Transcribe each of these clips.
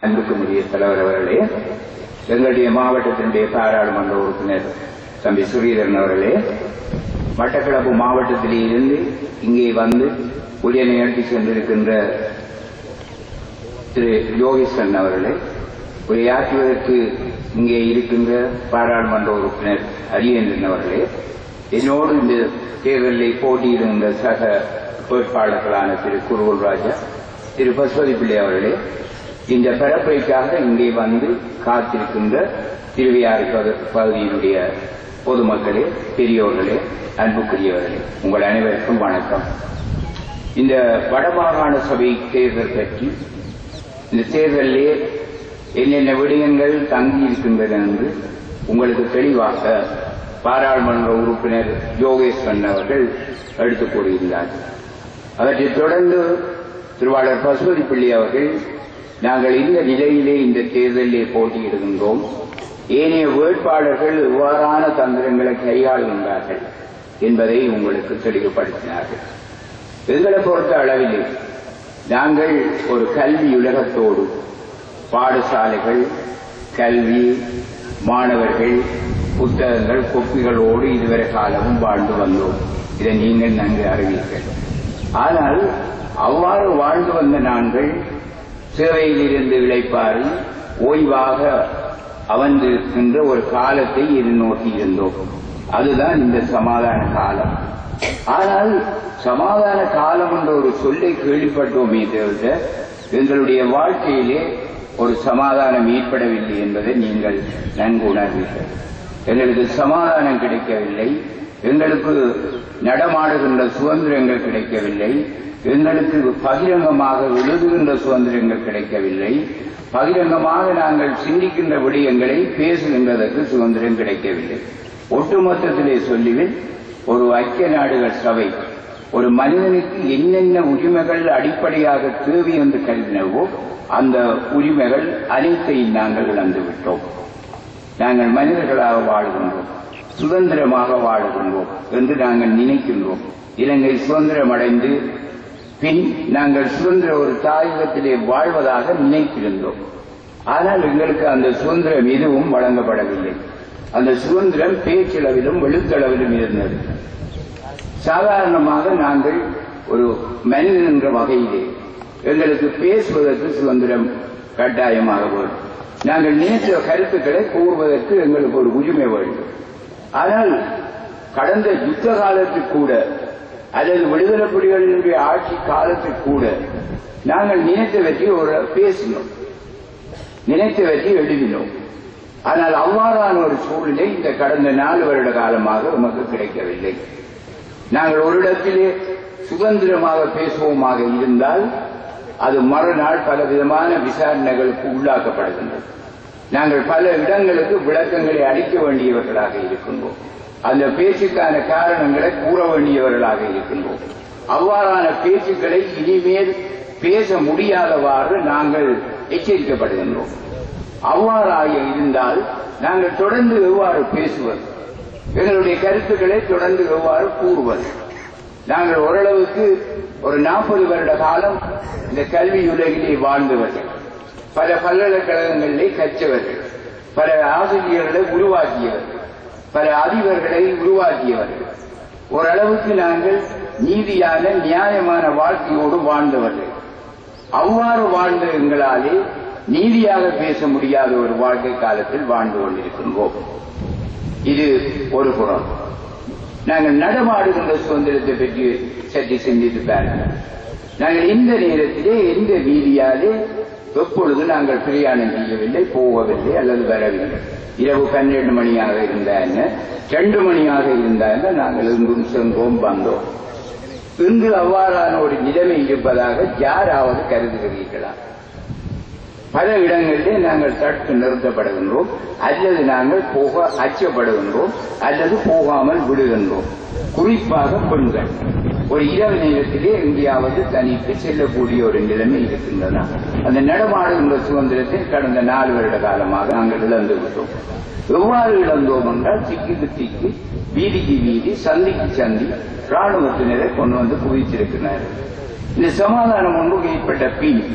அன்புக்குரிய தலைவர் அவர்களே எங்களுடைய மாவட்டத்தினுடைய பாராளுமன்ற உறுப்பினர் தம்பி சுரீதரன் அவர்களே மட்டக்களப்பு மாவட்டத்திலே இருந்து இங்கே வந்து உரிய நிகழ்த்தி சென்றிருக்கின்ற திரு யோகேஸ்வரன் அவர்களே உரையாற்றுவதற்கு இங்கே இருக்கின்ற பாராளுமன்ற உறுப்பினர் அரியேந்திரன் அவர்களே என்னோடு இந்த தேர்தலில் போட்டியிடுகின்ற சக வேட்பாளர்களான திரு குருகுல் ராஜா திரு பசுபதி பிள்ளை அவர்களே இந்த பரப்புரைக்காக இங்கே வந்து காத்திருக்கின்ற திருவையாறு பகு- பகுதியினுடைய பொதுமக்களே பெரியோர்களே அன்புக்குரியவர்களே உங்கள் அனைவருக்கும் வணக்கம் இந்த வடமாகாண சபை தேர்தல் பற்றி இந்த தேர்தலிலே என்னென்ன விடயங்கள் தங்கி இருக்கின்றன என்று உங்களுக்கு தெளிவாக பாராளுமன்ற உறுப்பினர் யோகேஸ்வரன் அவர்கள் எடுத்துக் கூறியிருந்தார்கள் அவற்றைத் தொடர்ந்து திருவாளர் பசுபதி பிள்ளை அவர்கள் நாங்கள் இந்த நிலையிலே இந்த தேர்தலிலே போட்டியிடுகின்றோம் ஏனைய வேட்பாளர்கள் எவ்வாறான தந்திரங்களை கையாளுகின்றார்கள் என்பதை உங்களுக்கு தெளிவுபடுத்தினார்கள் எங்களை பொறுத்த அளவிலே நாங்கள் ஒரு கல்வி உலகத்தோடு பாடசாலைகள் கல்வி மாணவர்கள் புத்தகங்கள் கொப்பிகளோடு இதுவரை காலமும் வாழ்ந்து வந்தோம் இதை நீங்கள் நன்கு அறிவீர்கள் ஆனால் அவ்வாறு வாழ்ந்து வந்த நாங்கள் சேவையிலிருந்து இழைப்பாரி ஓய்வாக அமர்ந்திருக்கின்ற ஒரு காலத்தை எதிர்நோக்கி இருந்தோம் அதுதான் இந்த சமாதான காலம் ஆனால் சமாதான காலம் என்ற ஒரு சொல்லை கேள்விப்பட்டோமே தவிர எங்களுடைய வாழ்க்கையிலே ஒரு சமாதானம் ஏற்படவில்லை என்பதை நீங்கள் நன்கு உணர்வீர்கள் எங்களுக்கு சமாதானம் கிடைக்கவில்லை எங்களுக்கு நடமாடுகின்ற சுதந்திரங்கள் கிடைக்கவில்லை எங்களுக்கு பகிரங்கமாக எழுதுகின்ற சுதந்திரங்கள் கிடைக்கவில்லை பகிரங்கமாக நாங்கள் சிந்திக்கின்ற விடயங்களை பேசுகின்றதற்கு சுதந்திரம் கிடைக்கவில்லை ஒட்டுமொத்தத்திலே சொல்லுவேன் ஒரு ஐக்கிய நாடுகள் சபை ஒரு மனிதனுக்கு என்னென்ன உரிமைகள் அடிப்படையாக தேவை என்று கருதினவோ அந்த உரிமைகள் அனைத்தையும் நாங்கள் இழந்து விட்டோம் நாங்கள் மனிதர்களாக வாழுகின்றோம் சுதந்திரமாக வாழுகின்றோம் என்று நாங்கள் நினைக்கின்றோம் இலங்கை சுதந்திரம் அடைந்து பின் நாங்கள் சுதந்திர ஒரு தாயகத்திலே வாழ்வதாக நினைத்திருந்தோம் ஆனால் எங்களுக்கு அந்த சுதந்திரம் எதுவும் வழங்கப்படவில்லை அந்த சுதந்திரம் பேச்சளவிலும் எழுத்தளவிலும் இருந்தது சாதாரணமாக நாங்கள் ஒரு மனிதன் என்ற வகையிலே எங்களுக்கு பேசுவதற்கு சுதந்திரம் கட்டாயமாக வேண்டும் நாங்கள் நினைத்த கருத்துக்களை கூறுவதற்கு எங்களுக்கு ஒரு உரிமை வேண்டும் ஆனால் கடந்த யுத்த காலத்தில் கூட அல்லது விடுதலை புலிகளினுடைய ஆட்சி காலத்தில் கூட நாங்கள் நினைத்தவற்றை ஒரு பேசினோம் நினைத்தவற்றை எழுதினோம் ஆனால் அவ்வாறான ஒரு சூழ்நிலை இந்த கடந்த நாலு வருட காலமாக நமக்கு கிடைக்கவில்லை நாங்கள் ஒரு இடத்திலே சுதந்திரமாக பேசுவோமாக இருந்தால் அது மறுநாள் பல விதமான விசாரணைகளுக்கு உள்ளாக்கப்படுகின்றது நாங்கள் பல இடங்களுக்கு விளக்கங்களை அளிக்க வேண்டியவர்களாக இருக்கின்றோம் அந்த பேச்சுக்கான காரணங்களை கூற வேண்டியவர்களாக இருக்கின்றோம் அவ்வாறான பேச்சுக்களை இனிமேல் பேச முடியாதவாறு நாங்கள் எச்சரிக்கப்படுகின்றோம் அவ்வாறாக இருந்தால் நாங்கள் தொடர்ந்து எவ்வாறு பேசுவது எங்களுடைய கருத்துக்களை தொடர்ந்து எவ்வாறு கூறுவது நாங்கள் ஓரளவுக்கு ஒரு நாற்பது வருட காலம் இந்த கல்வி உலகிலே வாழ்ந்தவர்கள் பல பல்கலைக்கழகங்களிலே கற்றவர்கள் பல ஆசிரியர்களை உருவாக்கியவர்கள் பல அதிபர்களை உருவாக்கியவர்கள் ஓரளவுக்கு நாங்கள் நீதியான நியாயமான வாழ்க்கையோடு வாழ்ந்தவர்கள் அவ்வாறு வாழ்ந்த எங்களாலே நீதியாக பேச முடியாத ஒரு வாழ்க்கை காலத்தில் வாழ்ந்து கொண்டிருக்கின்றோம் இது ஒரு புறம் நாங்கள் நடமாடுகின்ற சுதந்திரத்தை பற்றி சற்று சிந்தித்து பாருங்கள் நாங்கள் இந்த நேரத்திலே எந்த வீதியாலே எப்பொழுது நாங்கள் பிரயாணம் செய்யவில்லை போகவில்லை அல்லது வரவில்லை இரவு பன்னிரண்டு மணியாக இருந்தா என்ன ரெண்டு மணியாக இருந்தா என்ன நாங்கள் இங்கும் சென்றோம் வந்தோம் இன்று அவ்வாறான ஒரு நிலைமை இருப்பதாக யாராவது கருதுகிறீர்களா பல இடங்களிலே நாங்கள் தடுத்து நிறுத்தப்படுகின்றோம் அல்லது நாங்கள் போக அச்சப்படுகின்றோம் அல்லது போகாமல் விடுகின்றோம் குறிப்பாக பெண்கள் ஒரு இரவு நேரத்திலே எங்கேயாவது தனித்து செல்லக்கூடிய ஒரு நிலைமை இருக்கின்றன அந்த நடமாடுகின்ற சுதந்திரத்தை கடந்த நாலு வருட காலமாக நாங்கள் இழந்து விட்டோம் எவ்வாறு இழந்தோம் என்றால் திக்கு திக்கு வீதிக்கு வீதி சந்திக்கு சந்தி ராணுவத்தினரை கொண்டு வந்து குவித்திருக்கிறார்கள் இந்த சமாதானம் ஒன்று ஏற்பட்ட பின்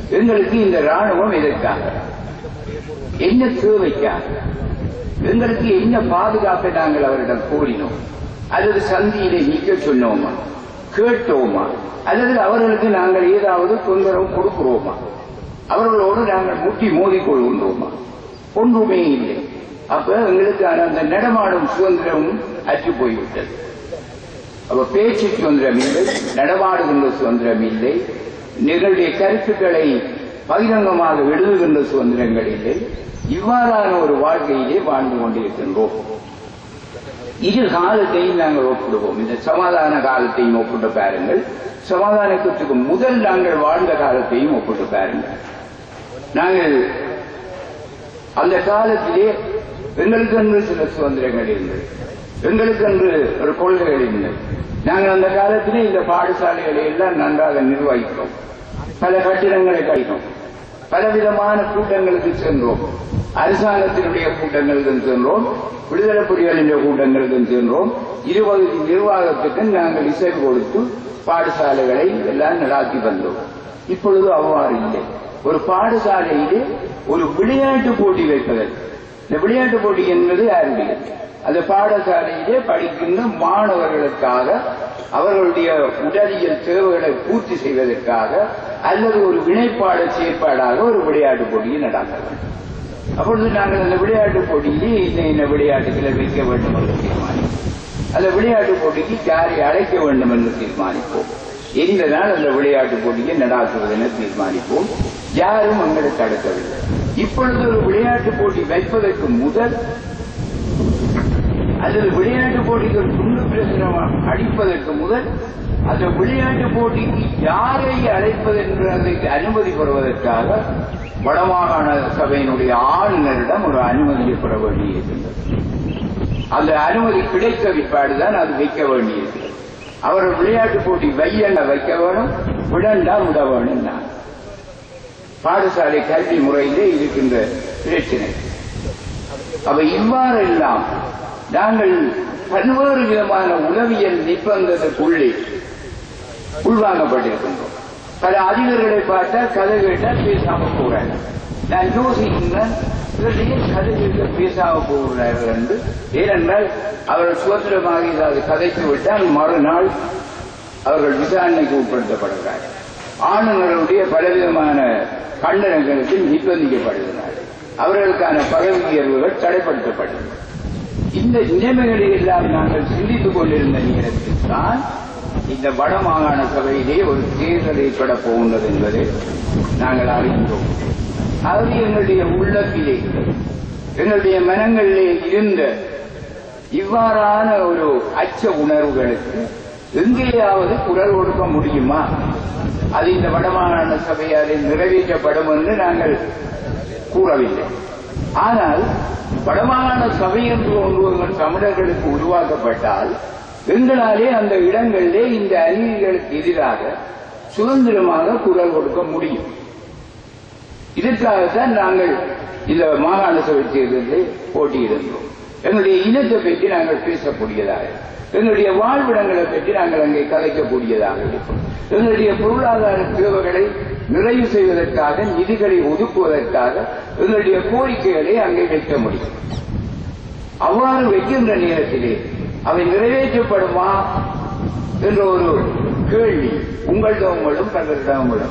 எங்களுக்கு இந்த ராணுவம் எதற்காக என்ன தேவைக்காக எங்களுக்கு என்ன பாதுகாப்பை நாங்கள் அவரிடம் கோரினோம் அல்லது சந்தியிலே நிற்க சொன்னோமா கேட்டோமா அல்லது அவர்களுக்கு நாங்கள் ஏதாவது தொந்தரவு கொடுக்கிறோமா அவர்களோடு நாங்கள் முட்டி மோதிக் கொள்கின்றோமா ஒன்றுமே இல்லை அப்ப எங்களுக்கான அந்த நடமாடும் சுதந்திரம் அற்று போய்விட்டது அப்ப பேச்சு சுதந்திரம் இல்லை நடமாடுகின்ற சுதந்திரம் இல்லை நிகழ்வுடைய கருத்துக்களை பகிரங்கமாக எழுதுகின்ற சுதந்திரங்கள் இல்லை இவ்வாறான ஒரு வாழ்க்கையிலே வாழ்ந்து கொண்டிருக்கின்றோம் இரு காலத்தையும் நாங்கள் ஒப்பிடுவோம் இந்த சமாதான காலத்தையும் ஒப்பிட்டு பாருங்கள் சமாதானத்துக்கு முதல் நாங்கள் வாழ்ந்த காலத்தையும் ஒப்பிட்டு பாருங்கள் நாங்கள் அந்த காலத்திலே எங்களுக்கென்று சில சுதந்திரங்கள் இருந்தது எங்களுக்கென்று ஒரு கொள்கைகள் இருந்தது நாங்கள் அந்த காலத்திலே இந்த பாடசாலைகளை எல்லாம் நன்றாக நிர்வகித்தோம் பல கட்டிடங்களை கட்டினோம் பலவிதமான கூட்டங்களுக்கு சென்றோம் அரசாங்கத்தினுடைய கூட்டங்களுக்கு சென்றோம் விடுதலை புலிகளின் கூட்டங்களுக்கு சென்றோம் இருபகுதி நிர்வாகத்துக்கு நாங்கள் இசை கொடுத்து பாடசாலைகளை எல்லாம் நடாத்தி வந்தோம் இப்பொழுது அவ்வாறு இல்லை ஒரு பாடசாலையிலே ஒரு விளையாட்டு போட்டி வைப்பதற்கு இந்த விளையாட்டு போட்டி என்பது யாருடைய அந்த பாடசாலையிலே படிக்கின்ற மாணவர்களுக்காக அவர்களுடைய உடலியல் தேவைகளை பூர்த்தி செய்வதற்காக அல்லது ஒரு வினைப்பாட செயற்பாடாக ஒரு விளையாட்டு போட்டியை நடத்த வேண்டும் அப்பொழுது நாங்கள் அந்த விளையாட்டு போட்டியிலே இந்த இந்த விளையாட்டுகளை வைக்க வேண்டும் என்று தீர்மானிப்போம் அந்த விளையாட்டு போட்டிக்கு யாரை அழைக்க வேண்டும் என்று தீர்மானிப்போம் எந்த நாள் அந்த விளையாட்டு போட்டியை நடாத்துவது என தீர்மானிப்போம் யாரும் எங்களை தடுக்கவில்லை இப்பொழுது ஒரு விளையாட்டு போட்டி வைப்பதற்கு முதல் அல்லது விளையாட்டு போட்டிக்கு ஒரு துண்டு பிரசுரம் அடிப்பதற்கு முதல் அந்த விளையாட்டு போட்டிக்கு யாரை அழைப்பது என்று அதற்கு அனுமதி பெறுவதற்காக வடமாகாண சபையினுடைய ஆளுநரிடம் ஒரு அனுமதியை பெற வேண்டியிருக்கின்றது அந்த அனுமதி கிடைத்த பிற்பாடுதான் அது வைக்க வேண்டியிருக்கிறது அவர் விளையாட்டு போட்டி வையல்ல வைக்க வேணும் விடண்டா விட வேணும் நான் பாடசாலை கல்வி முறையிலே இருக்கின்ற பிரச்சனை அப்ப இவ்வாறெல்லாம் நாங்கள் பல்வேறு விதமான உளவியல் நிர்பந்தத்துக்குள்ளே உள்வாங்கப்பட்டிருக்கின்றோம் பல அதிபர்களை பார்த்தா கதை கேட்டா பேசாம போறாங்க நான் யோசிக்கின்றேன் இவர்களே கதை கேட்க பேசாம போகிறார்கள் என்று ஏனென்றால் அவர்கள் சுதந்திரமாக ஏதாவது கதைத்து விட்டால் மறுநாள் அவர்கள் விசாரணைக்கு உட்படுத்தப்படுகிறார்கள் ஆளுநருடைய பலவிதமான கண்டனங்களுக்கு நிர்பந்திக்கப்படுகிறார்கள் அவர்களுக்கான பதவி உயர்வுகள் தடைப்படுத்தப்பட்டது இந்த நிலைமைகளை எல்லாம் நாங்கள் சிந்தித்துக் கொண்டிருந்த நேரத்தில் தான் இந்த வட மாகாண சபையிலே ஒரு தேர்தல் ஏற்பட போகின்றது என்பதை நாங்கள் அறிந்தோம் அது எங்களுடைய உள்ளத்திலே எங்களுடைய மனங்களிலே இருந்த இவ்வாறான ஒரு அச்ச உணர்வுகளுக்கு எங்கேயாவது குரல் கொடுக்க முடியுமா அது இந்த வடமாகாண சபையாலே நிறைவேற்றப்படும் என்று நாங்கள் கூறவில்லை ஆனால் வடமாகாண சபை என்று ஒன்று எங்கள் தமிழர்களுக்கு உருவாக்கப்பட்டால் எங்களாலே அந்த இடங்களிலே இந்த அநீதிகளுக்கு எதிராக சுதந்திரமாக குரல் கொடுக்க முடியும் இதற்காகத்தான் நாங்கள் இந்த மாகாண சபை தேர்தலில் போட்டியிடுகிறோம் எங்களுடைய இனத்தை பற்றி நாங்கள் பேசக்கூடியதாக எங்களுடைய வாழ்விடங்களை பற்றி நாங்கள் அங்கே கலைக்கக்கூடியதாக இருக்கும் எங்களுடைய பொருளாதார தேவைகளை நிறைவு செய்வதற்காக நிதிகளை ஒதுக்குவதற்காக எங்களுடைய கோரிக்கைகளை அங்கே வைக்க முடியும் அவ்வாறு வைக்கின்ற நேரத்திலே அவை நிறைவேற்றப்படுமா என்ற ஒரு கேள்வி உங்களிடவங்களும் பலரிடவங்களும்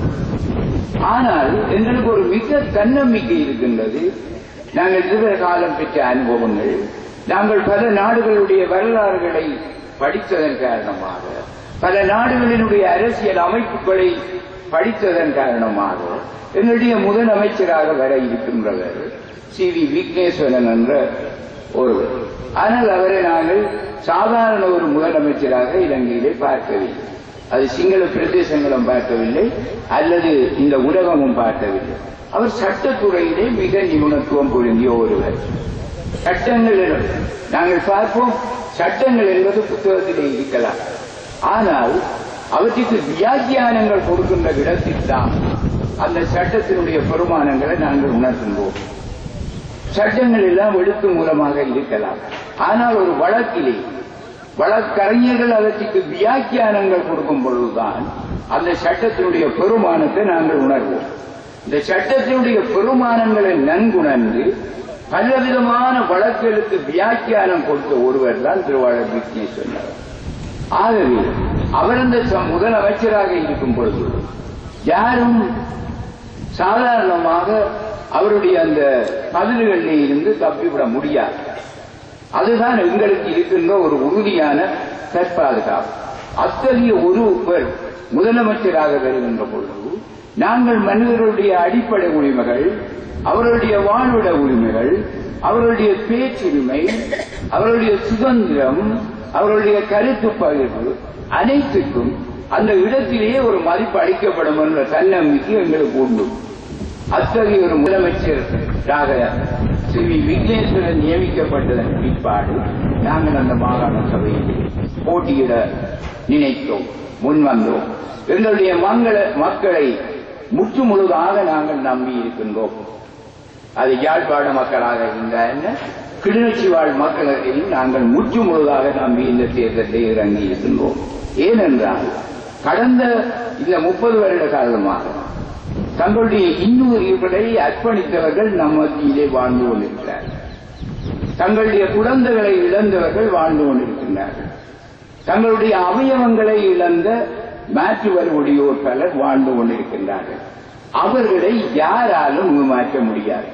ஆனால் எங்களுக்கு ஒரு மிக தன்னம்பிக்கை இருக்கின்றது நாங்கள் இதுவரை காலம் பெற்ற அனுபவங்கள் நாங்கள் பல நாடுகளுடைய வரலாறுகளை படித்ததன் காரணமாக பல நாடுகளினுடைய அரசியல் அமைப்புகளை படித்ததன் காரணமாக எங்களுடைய முதல் அமைச்சராக வர இருக்கின்றவர் சி வி விக்னேஸ்வரன் என்ற ஒருவர் ஆனால் அவரை நாங்கள் சாதாரண ஒரு முதலமைச்சராக இலங்கையிலே பார்க்கவில்லை அது சிங்கள பிரதேசங்களும் பார்க்கவில்லை அல்லது இந்த உலகமும் பார்க்கவில்லை அவர் சட்டத்துறையிலே மிக நிபுணத்துவம் பொருந்திய ஒருவர் சட்டங்கள் நாங்கள் பார்ப்போம் சட்டங்கள் என்பது புத்தகத்திலே இருக்கலாம் ஆனால் அவற்றுக்கு வியாக்கியானங்கள் கொடுக்கின்ற இடத்தில் தான் அந்த சட்டத்தினுடைய பெருமானங்களை நாங்கள் உணர்த்துவோம் சட்டங்கள் எல்லாம் எழுத்து மூலமாக இருக்கலாம் ஆனால் ஒரு வழக்கிலே வழக்கறிஞர்கள் அதற்கு வியாக்கியானங்கள் கொடுக்கும் பொழுதுதான் அந்த சட்டத்தினுடைய பெருமானத்தை நாங்கள் உணர்வோம் இந்த சட்டத்தினுடைய பெருமானங்களை நன்குணர்ந்து பலவிதமான வழக்குகளுக்கு வியாக்கியானம் கொடுத்த ஒருவர் தான் திருவாளர் விக்னேஸ்வரர் ஆகவே அவர் அந்த ச- முதலமைச்சராக இருக்கும் பொழுது யாரும் சாதாரணமாக அவருடைய அந்த பதில்களில் இருந்து தப்பிவிட முடியாது அதுதான் எங்களுக்கு இருக்கின்ற ஒரு உறுதியான தற்பாதுகாப்பு அத்தகைய ஒருவர் முதலமைச்சராக வருகின்ற பொழுது நாங்கள் மனிதர்களுடைய அடிப்படை உரிமைகள் அவர்களுடைய வாழ்விட உரிமைகள் அவர்களுடைய பேச்சுரிமை அவர்களுடைய சுதந்திரம் அவர்களுடைய கருத்து பகிர்வு அனைத்துக்கும் அந்த இடத்திலேயே ஒரு மதிப்பு அளிக்கப்படும் என்ற தன்னம்பிக்கை எங்களுக்கு உண்டு அத்தகைய ஒரு முதலமைச்சராக ஸ்ரீ வி. விக்னேஸ்வரன் நியமிக்கப்பட்டதன் பிற்பாடு நாங்கள் அந்த மாகாண சபையில் போட்டியிட நினைத்தோம் முன்வந்தோம் எங்களுடைய மங்கள மக்களை முற்று முழுதாக நாங்கள் நம்பி இருக்கின்றோம் அது யாழ்ப்பாண மக்களாக இருந்தா என்ன கிளிநொச்சி வாழ் மக்களையும் நாங்கள் முற்று முழுதாக நம்பி இந்த தேர்தலில் இறங்கி இருக்கின்றோம் ஏனென்றால் கடந்த இந்த முப்பது வருட காலமாக தங்களுடைய இன்னுயிர்களை அர்ப்பணித்தவர்கள் நம் மத்தியிலே வாழ்ந்து கொண்டிருக்கிறார்கள் தங்களுடைய குழந்தைகளை இழந்தவர்கள் வாழ்ந்து கொண்டிருக்கின்றார்கள் தங்களுடைய அவயவங்களை இழந்த மாற்று வருவடியோர் பலர் வாழ்ந்து கொண்டிருக்கின்றார்கள் அவர்களை யாராலும் ஏமாற்ற முடியாது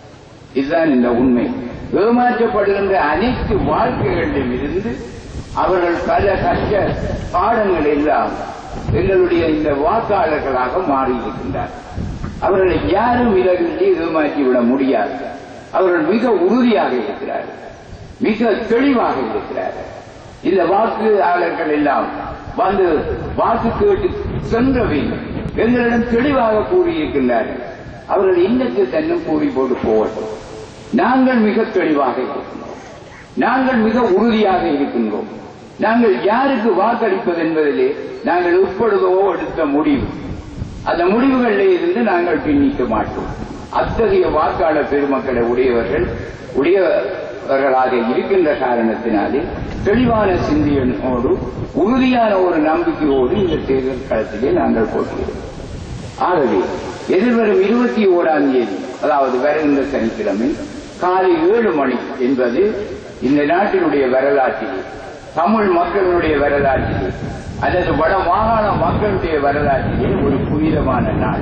இதுதான் இந்த உண்மை ஏமாற்றப்படுகின்ற அனைத்து வாழ்க்கைகளிலும் இருந்து அவர்கள் பல கற்ற பாடங்கள் எல்லாம் எங்களுடைய இந்த வாக்காளர்களாக மாறியிருக்கின்றார்கள் அவர்களை யாரும் விலகின்றி ஏமாற்றி விட முடியாது அவர்கள் மிக உறுதியாக இருக்கிறார்கள் மிக தெளிவாக இருக்கிறார்கள் இந்த வாக்காளர்கள் எல்லாம் வந்து வாக்கு கேட்டு சென்றபின் எங்களிடம் தெளிவாக கூறியிருக்கின்றார்கள் அவர்கள் இன்னத்து தன்னும் கூறி போட்டு போவட்டும் நாங்கள் மிக தெளிவாக இருக்கின்றோம் நாங்கள் மிக உறுதியாக இருக்கின்றோம் நாங்கள் யாருக்கு வாக்களிப்பது என்பதிலே நாங்கள் எப்பொழுதோ எடுத்த முடிவு அந்த முடிவுகளில் இருந்து நாங்கள் பின்னிக்க மாட்டோம் அத்தகைய வாக்காளர் பெருமக்களை உடையவர்கள் உடையவர்களாக இருக்கின்ற காரணத்தினாலே தெளிவான சிந்தியனோடு உறுதியான ஒரு நம்பிக்கையோடு இந்த தேர்தல் களத்திலே நாங்கள் போட்டியிடுவோம் ஆகவே எதிர்வரும் இருபத்தி ஓராம் தேதி அதாவது வருகின்ற சனிக்கிழமை காலை ஏழு மணி என்பது இந்த நாட்டினுடைய வரலாற்றிலே தமிழ் மக்களுடைய வரலாற்றிலே அல்லது வட மாகாண மக்களுடைய வரலாற்றிலே ஒரு புனிதமான நாள்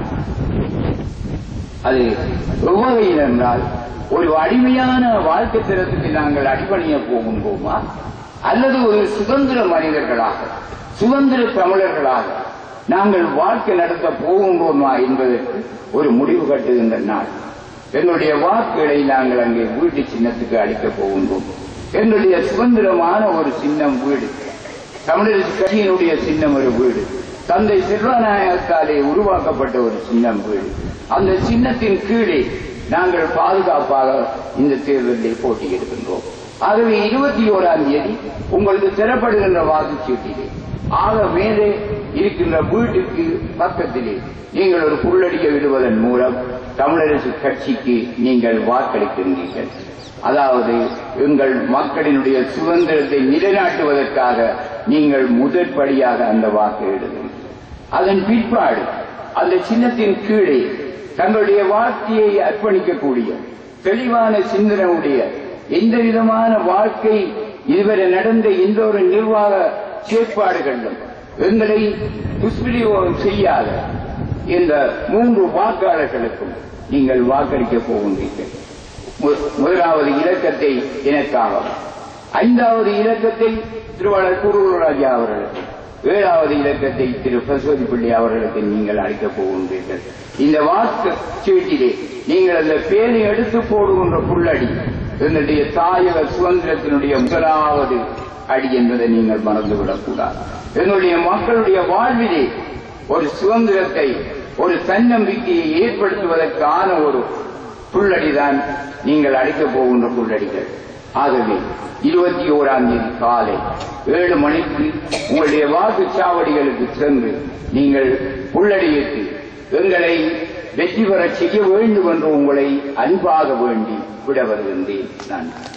அது எவ்வகையில் என்றால் ஒரு அடிமையான வாழ்க்கை தரத்துக்கு நாங்கள் அடிபணிய போகின்றோமா அல்லது ஒரு சுதந்திர மனிதர்களாக சுதந்திர தமிழர்களாக நாங்கள் வாழ்க்கை நடத்த போகின்றோமா என்பதற்கு ஒரு முடிவு கட்டுகின்ற நாள் எங்களுடைய வாக்குகளை நாங்கள் அங்கே வீட்டு சின்னத்துக்கு அளிக்கப் போகின்றோம் எங்களுடைய சுதந்திரமான ஒரு சின்னம் வீடு தமிழரசு கட்சியினுடைய சின்னம் ஒரு வீடு தந்தை செல்வநாயகத்தாலே உருவாக்கப்பட்ட ஒரு சின்னம் வீடு அந்த சின்னத்தின் கீழே நாங்கள் பாதுகாப்பாக இந்த தேர்தலில் போட்டியிடுகின்றோம் ஆகவே இருபத்தி ஓராம் தேதி உங்களுக்கு தரப்படுகின்ற வாக்குச்சீட்டிலே ஆக மேலே இருக்கின்ற வீட்டுக்கு பக்கத்திலே நீங்கள் ஒரு புள்ளடிக்க விடுவதன் மூலம் தமிழரசு கட்சிக்கு நீங்கள் வாக்களிக்கின்றீர்கள் அதாவது எங்கள் மக்களினுடைய சுதந்திரத்தை நிலைநாட்டுவதற்காக நீங்கள் முதற்படியாக அந்த வாக்கு இடுங்கள் அதன் பிற்பாடு அந்த சின்னத்தின் கீழே தங்களுடைய வாழ்க்கையை அர்ப்பணிக்கக்கூடிய தெளிவான சிந்தனையுடைய எந்த விதமான வாழ்க்கை இதுவரை நடந்த எந்த ஒரு நிர்வாக செயற்பாடுகளிலும் எங்களை துஷ்பிரயோகம் செய்யாத இந்த மூன்று வாக்காளர்களுக்கும் நீங்கள் வாக்களிக்க போகின்றீர்கள் மு- முதலாவது இலக்கத்தை எனக்காகவும் ஐந்தாவது இலக்கத்தை திருவாளர் குருராஜா அவர்களுக்கு ஏழாவது இலக்கத்தை திரு பசுபதி பிள்ளை அவர்களுக்கு நீங்கள் அளிக்கப் போகின்றீர்கள் இந்த வாக்கு சீட்டிலே நீங்கள் அந்த பேனை எடுத்து போடுகின்ற புள்ளடி என்னுடைய தாயக சுதந்திரத்தினுடைய முதலாவது அடி என்பதை நீங்கள் மறந்துவிடக் கூடாது என்னுடைய மக்களுடைய வாழ்விலே ஒரு சுதந்திரத்தை ஒரு தன்னம்பிக்கையை ஏற்படுத்துவதற்கான ஒரு புள்ளடிதான் நீங்கள் அளிக்கப் போகின்ற புள்ளடிகள் ஆகவே இருபத்தி ஓராம் தேதி காலை ஏழு மணிக்கு உங்களுடைய வாக்குச்சாவடிகளுக்கு சென்று நீங்கள் புள்ளடியிட்டு எங்களை வெற்றி பெறச் செய்ய வேண்டும் என்று உங்களை அன்பாக வேண்டி விட வருகின்றேன் நன்றி